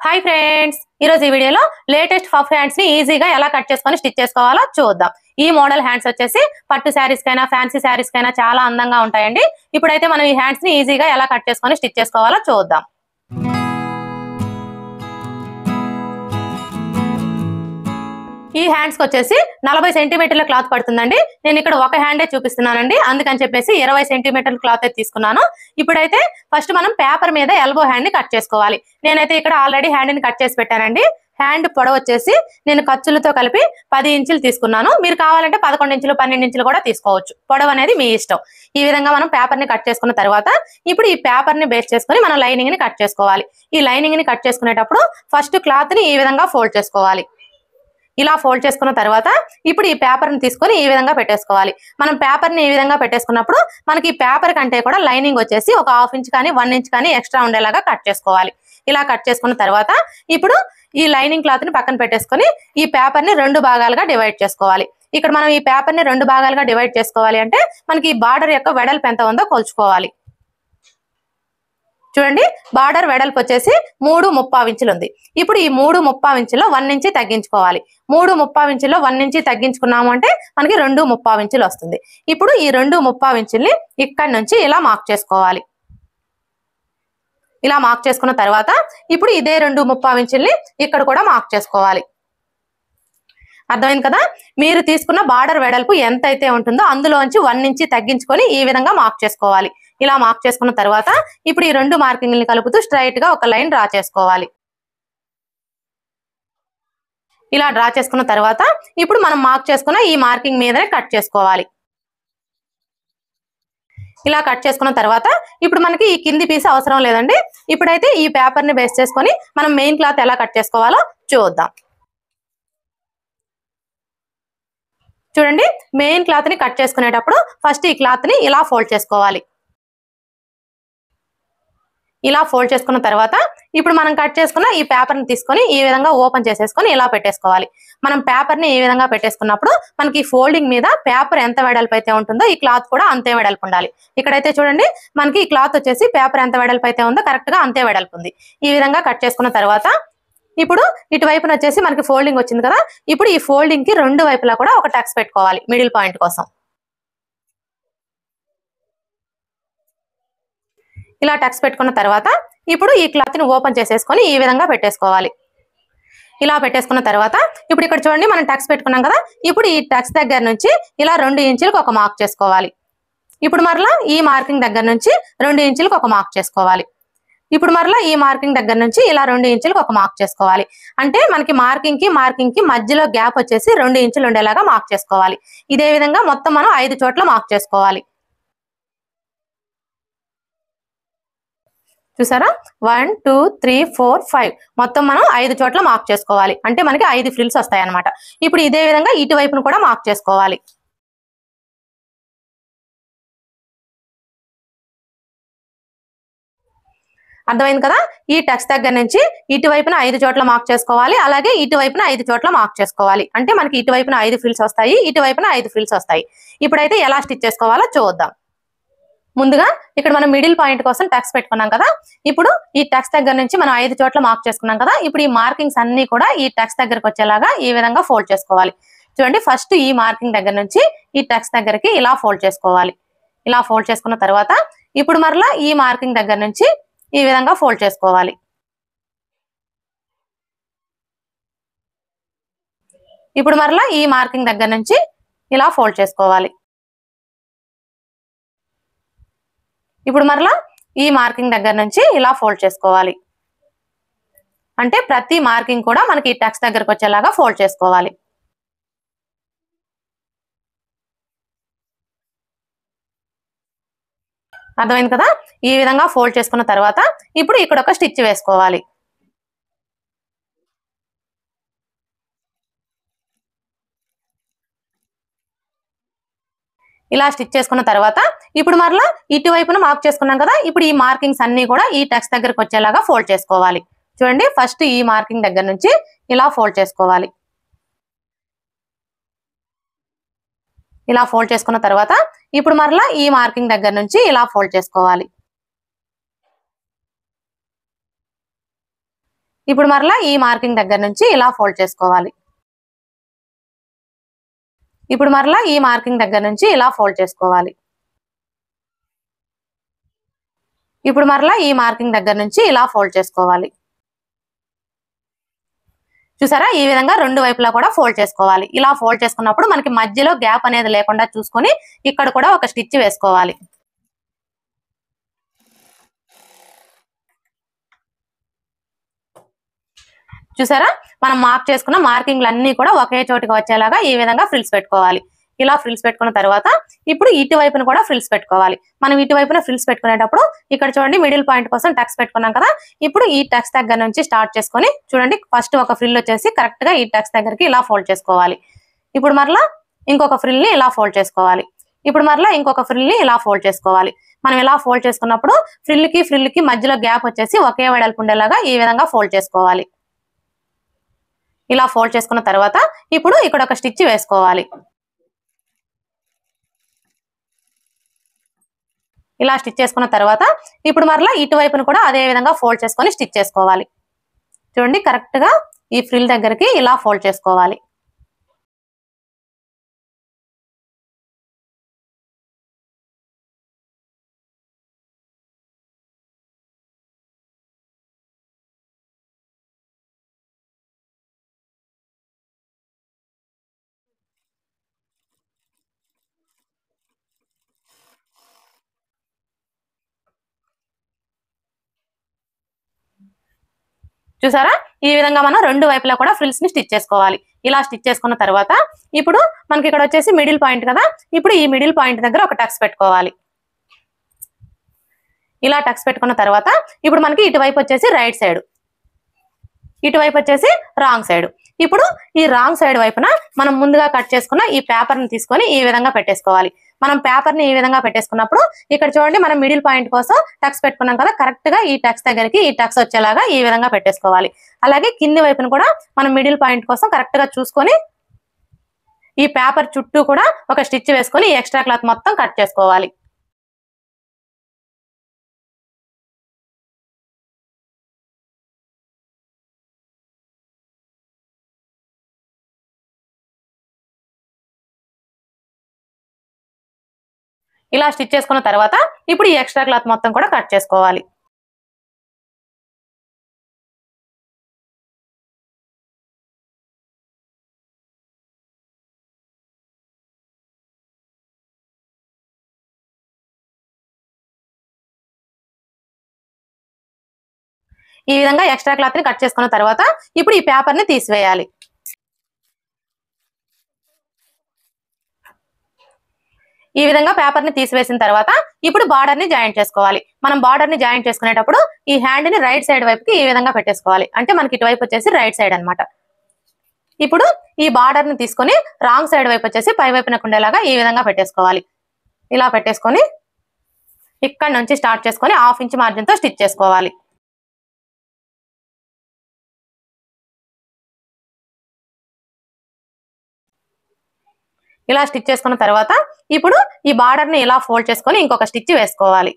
hi friends ఈ రోజు ఈ వీడియోలో లేటెస్ట్ పఫ్ హ్యాండ్స్ ని ఈజీగా ఎలా కట్ చేసుకొని స్టిచ్ చేసుకోవాలో చూద్దాం ఈ మోడల్ హ్యాండ్స్ వచ్చేసి పట్టు శారీస్ కైనా ఫ్యాన్సీ శారీస్ కైనా చాలా అందంగా ఉంటాయండి ఇప్పుడైతే మనం ఈ హ్యాండ్స్ ని ఈజీగా ఎలా కట్ చేసుకొని స్టిచ్ చేసుకోవాలో చూద్దాం ఈ హ్యాండ్స్ కి వచ్చేసి నలభై సెంటీమీటర్ల క్లాత్ పడుతుందండి నేను ఇక్కడ ఒక హ్యాండే చూపిస్తున్నానండి అందుకని చెప్పేసి ఇరవై సెంటీమీటర్ల క్లాత్ అయితే తీసుకున్నాను ఇప్పుడైతే ఫస్ట్ మనం పేపర్ మీద ఎల్బో హ్యాండ్ ని కట్ చేసుకోవాలి నేనైతే ఇక్కడ ఆల్రెడీ హ్యాండ్ ని కట్ చేసి పెట్టానండి హ్యాండ్ పొడవు వచ్చేసి నేను ఖర్చులతో కలిపి పది ఇంచులు తీసుకున్నాను మీరు కావాలంటే పదకొండు ఇంచులు పన్నెండు ఇంచులు కూడా తీసుకోవచ్చు పొడవు అనేది మీ ఇష్టం ఈ విధంగా మనం పేపర్ ని కట్ చేసుకున్న తర్వాత ఇప్పుడు ఈ పేపర్ ని బేస్ చేసుకుని మనం లైనింగ్ ని కట్ చేసుకోవాలి ఈ లైనింగ్ ని కట్ చేసుకునేటప్పుడు ఫస్ట్ క్లాత్ ని ఈ విధంగా ఫోల్డ్ చేసుకోవాలి ఇలా ఫోల్డ్ చేసుకున్న తర్వాత ఇప్పుడు ఈ పేపర్ ని తీసుకొని ఈ విధంగా పెట్టేసుకోవాలి మనం పేపర్ ని ఈ విధంగా పెట్టేసుకున్నప్పుడు మనకి ఈ పేపర్ కంటే కూడా లైనింగ్ వచ్చేసి ఒక హాఫ్ ఇంచ్ కానీ వన్ ఇంచ్ కానీ ఎక్స్ట్రా ఉండేలాగా కట్ చేసుకోవాలి ఇలా కట్ చేసుకున్న తర్వాత ఇప్పుడు ఈ లైనింగ్ క్లాత్ ని పక్కన పెట్టేసుకొని ఈ పేపర్ ని రెండు భాగాలుగా డివైడ్ చేసుకోవాలి ఇక్కడ మనం ఈ పేపర్ ని రెండు భాగాలుగా డివైడ్ చేసుకోవాలి అంటే మనకి ఈ బార్డర్ యొక్క వెడల్పు ఎంత ఉందో కొలుచుకోవాలి చూడండి బార్డర్ వెడల్పు వచ్చేసి మూడు ముప్పావు ఇంచులు ఉంది ఇప్పుడు ఈ మూడు ముప్పావు ఇంచులో వన్ ఇంచి తగ్గించుకోవాలి మూడు ముప్పావు ఇంచులో వన్ ఇంచి తగ్గించుకున్నాము అంటే మనకి రెండు ముప్పావు ఇంచులు వస్తుంది ఇప్పుడు ఈ రెండు ముప్పావు ఇంచుల్ని ఇక్కడి నుంచి ఇలా మార్క్ చేసుకోవాలి ఇలా మార్క్ చేసుకున్న తర్వాత ఇప్పుడు ఇదే రెండు ముప్పావు ఇంచుల్ని ఇక్కడ కూడా మార్క్ చేసుకోవాలి అర్థమైంది కదా మీరు తీసుకున్న బార్డర్ వెడల్పు ఎంత అయితే ఉంటుందో అందులోంచి వన్ ఇంచి తగ్గించుకొని ఈ విధంగా మార్క్ చేసుకోవాలి ఇలా మార్క్ చేసుకున్న తర్వాత ఇప్పుడు ఈ రెండు మార్కింగ్ని కలుపుతూ స్ట్రైట్ గా ఒక లైన్ డ్రా చేసుకోవాలి ఇలా డ్రా చేసుకున్న తర్వాత ఇప్పుడు మనం మార్క్ చేసుకున్న ఈ మార్కింగ్ మీదనే కట్ చేసుకోవాలి ఇలా కట్ చేసుకున్న తర్వాత ఇప్పుడు మనకి ఈ కింది పీస్ అవసరం లేదండి ఇప్పుడైతే ఈ పేపర్ ని బేస్ చేసుకొని మనం మెయిన్ క్లాత్ ఎలా కట్ చేసుకోవాలో చూద్దాం చూడండి మెయిన్ క్లాత్ ని కట్ చేసుకునేటప్పుడు ఫస్ట్ ఈ క్లాత్ ని ఇలా ఫోల్డ్ చేసుకోవాలి ఇలా ఫోల్డ్ చేసుకున్న తర్వాత ఇప్పుడు మనం కట్ చేసుకున్న ఈ పేపర్ ని తీసుకొని ఈ విధంగా ఓపెన్ చేసేసుకొని ఇలా పెట్టేసుకోవాలి మనం పేపర్ ని ఈ విధంగా పెట్టేసుకున్నప్పుడు మనకి ఫోల్డింగ్ మీద పేపర్ ఎంత వెడల్పు అయితే ఉంటుందో ఈ క్లాత్ కూడా అంతే వెడల్పు ఉండాలి ఇక్కడైతే చూడండి మనకి ఈ క్లాత్ వచ్చేసి పేపర్ ఎంత వెడల్పు అయితే ఉందో కరెక్ట్ గా అంతే వెడల్పు ఉంది ఈ విధంగా కట్ చేసుకున్న తర్వాత ఇప్పుడు ఇటువైపున వచ్చేసి మనకి ఫోల్డింగ్ వచ్చింది కదా ఇప్పుడు ఈ ఫోల్డింగ్ కి రెండు వైపులా కూడా ఒక టక్స్ పెట్టుకోవాలి మిడిల్ పాయింట్ కోసం ఇలా టక్స్ పెట్టుకున్న తర్వాత ఇప్పుడు ఈ క్లాత్ ని ఓపెన్ చేసేసుకొని ఈ విధంగా పెట్టేసుకోవాలి ఇలా పెట్టేసుకున్న తర్వాత ఇప్పుడు ఇక్కడ చూడండి మనం టక్స్ పెట్టుకున్నాం కదా ఇప్పుడు ఈ టక్స్ దగ్గర నుంచి ఇలా రెండు ఇంచులకు ఒక మార్క్ చేసుకోవాలి ఇప్పుడు మరలా ఈ మార్కింగ్ దగ్గర నుంచి రెండు ఇంచులకు ఒక మార్క్ చేసుకోవాలి ఇప్పుడు మరలా ఈ మార్కింగ్ దగ్గర నుంచి ఇలా రెండు ఇంచులకు ఒక మార్క్ చేసుకోవాలి అంటే మనకి మార్కింగ్ కి మార్కింగ్ కి మధ్యలో గ్యాప్ వచ్చేసి రెండు ఇంచులు ఉండేలాగా మార్క్ చేసుకోవాలి ఇదే విధంగా మొత్తం మనం ఐదు చోట్ల మార్క్ చేసుకోవాలి చూసారా one two three four five మొత్తం మనం ఐదు చోట్ల మార్క్ చేసుకోవాలి అంటే మనకి ఐదు ఫ్రిల్స్ వస్తాయి అనమాట ఇప్పుడు ఇదే విధంగా ఇటువైపును కూడా మార్క్ చేసుకోవాలి అర్థమైంది కదా ఈ టెక్స్ట్ దగ్గర నుంచి ఇటువైపున ఐదు చోట్ల మార్క్ చేసుకోవాలి అలాగే ఇటువైపున ఐదు చోట్ల మార్క్ చేసుకోవాలి అంటే మనకి ఇటువైపున ఐదు ఫ్రిల్స్ వస్తాయి ఇటువైపున ఐదు ఫ్రిల్స్ వస్తాయి ఇప్పుడైతే ఎలా స్టిచ్ చేసుకోవాలో చూద్దాం ముందుగా ఇక్కడ మనం మిడిల్ పాయింట్ కోసం టక్స్ పెట్టుకున్నాం కదా ఇప్పుడు ఈ టక్స్ దగ్గర నుంచి మనం ఐదు చోట్ల మార్క్ చేసుకున్నాం కదా ఇప్పుడు ఈ మార్కింగ్స్ అన్ని కూడా ఈ టక్స్ దగ్గరకు వచ్చేలాగా ఈ విధంగా ఫోల్డ్ చేసుకోవాలి చూడండి ఫస్ట్ ఈ మార్కింగ్ దగ్గర నుంచి ఈ టక్స్ దగ్గరికి ఇలా ఫోల్డ్ చేసుకోవాలి ఇలా ఫోల్డ్ చేసుకున్న తర్వాత ఇప్పుడు మరలా ఈ మార్కింగ్ దగ్గర నుంచి ఈ విధంగా ఫోల్డ్ చేసుకోవాలి ఇప్పుడు మరలా ఈ మార్కింగ్ దగ్గర నుంచి ఇలా ఫోల్డ్ చేసుకోవాలి ఇప్పుడు మరలా ఈ మార్కింగ్ దగ్గర నుంచి ఇలా ఫోల్డ్ చేసుకోవాలి అంటే ప్రతి మార్కింగ్ కూడా మనకి ఈ టక్స్ దగ్గరకు వచ్చేలాగా ఫోల్డ్ చేసుకోవాలి అర్థమైంది కదా ఈ విధంగా ఫోల్డ్ చేసుకున్న తర్వాత ఇప్పుడు ఇక్కడ ఒక స్టిచ్ వేసుకోవాలి ఇలా స్టిచ్ చేసుకున్న తర్వాత ఇప్పుడు మరలా ఇటువైపున మార్క్ చేసుకున్నాం కదా ఇప్పుడు ఈ మార్కింగ్స్ అన్ని కూడా ఈ టెక్స్ట్ దగ్గరకు వచ్చేలాగా ఫోల్డ్ చేసుకోవాలి చూడండి ఫస్ట్ ఈ మార్కింగ్ దగ్గర నుంచి ఇలా ఫోల్డ్ చేసుకోవాలి ఇలా ఫోల్డ్ చేసుకున్న తర్వాత ఇప్పుడు మరలా ఈ మార్కింగ్ దగ్గర నుంచి ఇలా ఫోల్డ్ చేసుకోవాలి ఇప్పుడు మరలా ఈ మార్కింగ్ దగ్గర నుంచి ఇలా ఫోల్డ్ చేసుకోవాలి ఇప్పుడు మరలా ఈ మార్కింగ్ దగ్గర నుంచి ఇలా ఫోల్డ్ చేసుకోవాలి ఇప్పుడు మరలా ఈ మార్కింగ్ దగ్గర నుంచి ఇలా ఫోల్డ్ చేసుకోవాలి చూసారా ఈ విధంగా రెండు వైపులా కూడా ఫోల్డ్ చేసుకోవాలి ఇలా ఫోల్డ్ చేసుకున్నప్పుడు మనకి మధ్యలో గ్యాప్ అనేది లేకుండా చూసుకొని ఇక్కడ కూడా ఒక స్టిచ్ వేసుకోవాలి చూసారా మనం మార్క్ చేసుకున్న మార్కింగ్లు అన్ని కూడా ఒకే చోటికి వచ్చేలాగా ఈ విధంగా ఫ్రిల్స్ పెట్టుకోవాలి ఇలా ఫ్రిల్స్ పెట్టుకున్న తర్వాత ఇప్పుడు ఇటు వైపున కూడా ఫ్రిల్స్ పెట్టుకోవాలి మనం ఇటు వైపున ఫ్రిల్స్ పెట్టుకునేటప్పుడు ఇక్కడ చూడండి మిడిల్ పాయింట్ కోసం టక్స్ పెట్టుకున్నాం కదా ఇప్పుడు ఈ టక్స్ దగ్గర నుంచి స్టార్ట్ చేసుకొని చూడండి ఫస్ట్ ఒక ఫ్రిల్ వచ్చేసి కరెక్ట్ గా ఈ టక్స్ దగ్గరికి ఇలా ఫోల్డ్ చేసుకోవాలి ఇప్పుడు మరలా ఇంకొక ఫ్రిల్ ని ఇలా ఫోల్డ్ చేసుకోవాలి ఇప్పుడు మరలా ఇంకొక ఫ్రిల్ ని ఇలా ఫోల్డ్ చేసుకోవాలి మనం ఇలా ఫోల్డ్ చేసుకున్నప్పుడు ఫ్రిల్ కి ఫ్రిల్ కి మధ్యలో గ్యాప్ వచ్చేసి ఒకే వెడల్పు ఉండేలాగా ఈ విధంగా ఫోల్డ్ చేసుకోవాలి ఇలా ఫోల్డ్ చేసుకున్న తర్వాత ఇప్పుడు ఇక్కడ ఒక స్టిచ్ వేసుకోవాలి ఇలా స్టిచ్ చేసుకున్న తర్వాత ఇప్పుడు మరలా ఇటువైపును కూడా అదే విధంగా ఫోల్డ్ చేసుకొని స్టిచ్ చేసుకోవాలి చూడండి కరెక్ట్ గా ఈ ఫ్రిల్ దగ్గరికి ఇలా ఫోల్డ్ చేసుకోవాలి చూసారా ఈ విధంగా మనం రెండు వైపులా కూడా ఫ్రిల్స్ ని స్టిచ్ చేసుకోవాలి ఇలా స్టిచ్ చేసుకున్న తర్వాత ఇప్పుడు మనకి ఇక్కడ వచ్చేసి మిడిల్ పాయింట్ కదా ఇప్పుడు ఈ మిడిల్ పాయింట్ దగ్గర ఒక టక్స్ పెట్టుకోవాలి ఇలా టక్స్ పెట్టుకున్న తర్వాత ఇప్పుడు మనకి ఇటువైపు వచ్చేసి రైట్ సైడ్ ఇటువైపు వచ్చేసి రాంగ్ సైడ్ ఇప్పుడు ఈ రాంగ్ సైడ్ వైపున మనం ముందుగా కట్ చేసుకున్న ఈ పేపర్ ని తీసుకొని ఈ విధంగా పెట్టేసుకోవాలి మనం పేపర్ ని ఈ విధంగా పెట్టేసుకున్నప్పుడు ఇక్కడ చూడండి మనం మిడిల్ పాయింట్ కోసం టక్స్ పెట్టుకున్నాం కదా కరెక్ట్ గా ఈ టక్స్ దగ్గరికి ఈ టక్స్ వచ్చేలాగా ఈ విధంగా పెట్టేసుకోవాలి అలాగే కింది వైపున కూడా మనం మిడిల్ పాయింట్ కోసం కరెక్ట్ గా చూసుకొని ఈ పేపర్ చుట్టూ కూడా ఒక స్టిచ్ వేసుకొని ఈ ఎక్స్ట్రా క్లాత్ మొత్తం కట్ చేసుకోవాలి ఇలా స్టిచ్ చేసుకున్న తర్వాత ఇప్పుడు ఈ ఎక్స్ట్రా క్లాత్ మొత్తం కూడా కట్ చేసుకోవాలి ఈ విధంగా ఎక్స్ట్రా క్లాత్ ని కట్ చేసుకున్న తర్వాత ఇప్పుడు ఈ పేపర్ ని తీసివేయాలి ఈ విధంగా పేపర్ ని తీసివేసిన తర్వాత ఇప్పుడు బార్డర్ ని జాయింట్ చేసుకోవాలి మనం బార్డర్ ని జాయింట్ చేసుకునేటప్పుడు ఈ హ్యాండ్ ని రైట్ సైడ్ వైపుకి ఈ విధంగా పెట్టేసుకోవాలి అంటే మనకి ఇటువైపు వచ్చేసి రైట్ సైడ్ అన్నమాట ఇప్పుడు ఈ బార్డర్ ని తీసుకొని రాంగ్ సైడ్ వైపు వచ్చేసి పై వైపున ఉండేలాగా ఈ విధంగా పెట్టేసుకోవాలి ఇలా పెట్టేసుకొని ఇక్కడ నుంచి స్టార్ట్ చేసుకొని హాఫ్ ఇంచ్ మార్జిన్ తో స్టిచ్ చేసుకోవాలి ఇలా స్టిచ్ చేసుకున్న తర్వాత ఇప్పుడు ఈ బార్డర్ ని ఇలా ఫోల్డ్ చేసుకొని ఇంకొక స్టిచ్ వేసుకోవాలి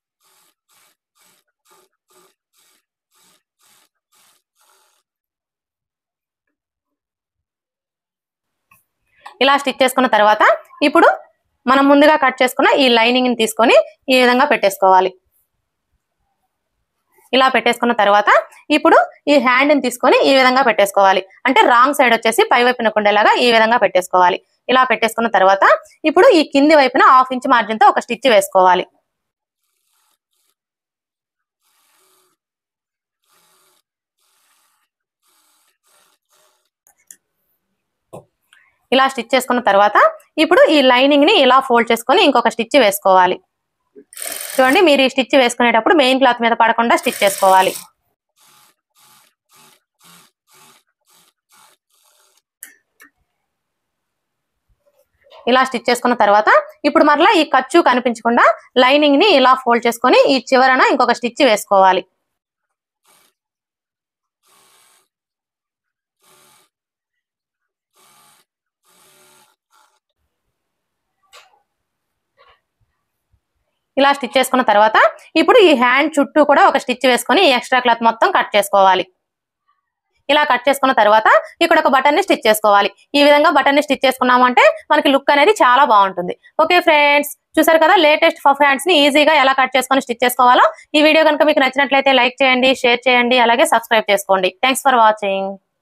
ఇలా స్టిచ్ చేసుకున్న తర్వాత ఇప్పుడు మనం ముందుగా కట్ చేసుకున్న ఈ లైనింగ్ ని తీసుకొని ఈ విధంగా పెట్టేసుకోవాలి ఇలా పెట్టేసుకున్న తర్వాత ఇప్పుడు ఈ హ్యాండ్ ని తీసుకొని ఈ విధంగా పెట్టేసుకోవాలి అంటే రాంగ్ సైడ్ వచ్చేసి పై వైపున ఉండేలాగా ఈ విధంగా పెట్టేసుకోవాలి ఇలా పెట్టేసుకున్న తర్వాత ఇప్పుడు ఈ కింది వైపున హాఫ్ ఇంచ్ మార్జిన్ తో ఒక స్టిచ్ వేసుకోవాలి ఇలా స్టిచ్ చేసుకున్న తర్వాత ఇప్పుడు ఈ లైనింగ్ ని ఇలా ఫోల్డ్ చేసుకొని ఇంకొక స్టిచ్ వేసుకోవాలి చూడండి మీరు ఈ స్టిచ్ వేసుకునేటప్పుడు మెయిన్ క్లాత్ మీద పడకుండా స్టిచ్ చేసుకోవాలి ఇలా స్టిచ్ చేసుకున్న తర్వాత ఇప్పుడు మరలా ఈ ఖర్చు కనిపించకుండా లైనింగ్ ని ఇలా ఫోల్డ్ చేసుకొని ఈ చివరన ఇంకొక స్టిచ్ వేసుకోవాలి ఇలా స్టిచ్ చేసుకున్న తర్వాత ఇప్పుడు ఈ హ్యాండ్ చుట్టూ కూడా ఒక స్టిచ్ వేసుకొని ఈ ఎక్స్ట్రా క్లాత్ మొత్తం కట్ చేసుకోవాలి ఇలా కట్ చేసుకున్న తర్వాత ఇక్కడ ఒక బటన్ ని స్టిచ్ చేసుకోవాలి ఈ విధంగా బటన్ ని స్టిచ్ చేసుకున్నామంటే మనకి లుక్ అనేది చాలా బాగుంటుంది ఓకే ఫ్రెండ్స్ చూసారు కదా లేటెస్ట్ పఫ్ హ్యాండ్స్ ని ఈజీగా ఎలా కట్ చేసుకొని స్టిచ్ చేసుకోవాలో ఈ వీడియో కనుక మీకు నచ్చినట్లయితే లైక్ చేయండి షేర్ చేయండి అలాగే సబ్స్క్రైబ్ చేసుకోండి థ్యాంక్స్ ఫర్ వాచింగ్